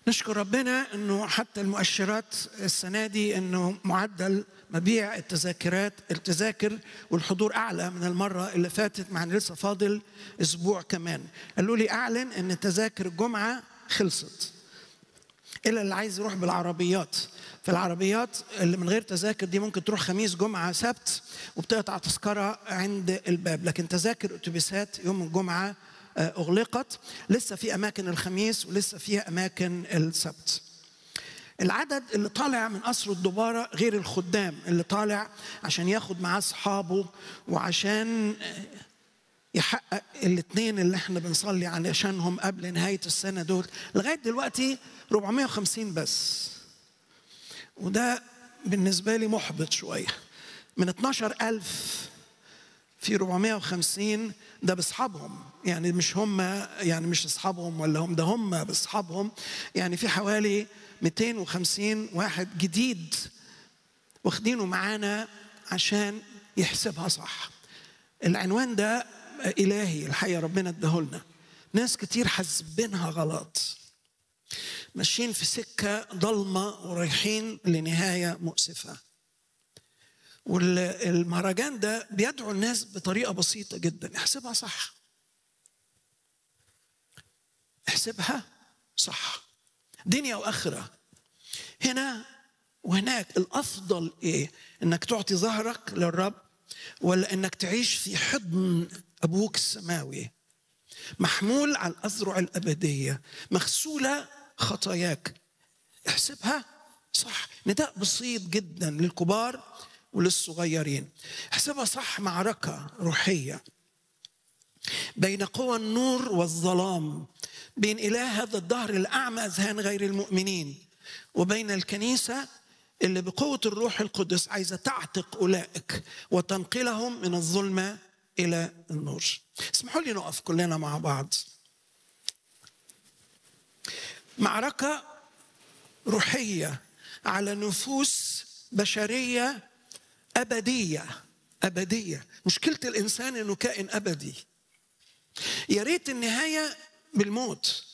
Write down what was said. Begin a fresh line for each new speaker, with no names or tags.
نشكر ربنا انه حتى المؤشرات السنه دي انه معدل مبيع التذاكرات التذاكر والحضور اعلى من المره اللي فاتت مع ان لسه فاضل اسبوع كمان قالوا لي اعلن ان تذاكر الجمعه خلصت الا اللي عايز يروح بالعربيات فالعربيات اللي من غير تذاكر دي ممكن تروح خميس جمعه سبت وبتقطع تذكره عند الباب لكن تذاكر اتوبيسات يوم الجمعه اغلقت لسه في اماكن الخميس ولسه فيها اماكن السبت العدد اللي طالع من قصر الدبارة غير الخدام اللي طالع عشان ياخد معاه أصحابه وعشان يحقق الاثنين اللي احنا بنصلي علشانهم قبل نهاية السنة دول لغاية دلوقتي 450 بس وده بالنسبة لي محبط شوية من 12 ألف في 450 ده باصحابهم يعني مش هم يعني مش اصحابهم ولا هم ده هم باصحابهم يعني في حوالي 250 واحد جديد واخدينه معانا عشان يحسبها صح العنوان ده الهي الحقيقه ربنا اداهولنا ناس كتير حاسبينها غلط ماشيين في سكه ضلمه ورايحين لنهايه مؤسفه والمهرجان ده بيدعو الناس بطريقه بسيطه جدا احسبها صح احسبها صح دنيا واخره هنا وهناك الافضل ايه انك تعطي ظهرك للرب ولا انك تعيش في حضن ابوك السماوي محمول على الاذرع الابديه مغسوله خطاياك احسبها صح نداء بسيط جدا للكبار وللصغيرين احسبها صح معركه روحيه بين قوى النور والظلام بين اله هذا الدهر الاعمى اذهان غير المؤمنين وبين الكنيسه اللي بقوه الروح القدس عايزه تعتق اولئك وتنقلهم من الظلمه الى النور اسمحوا لي نقف كلنا مع بعض معركه روحيه على نفوس بشريه ابديه ابديه مشكله الانسان انه كائن ابدي يا ريت النهايه بالموت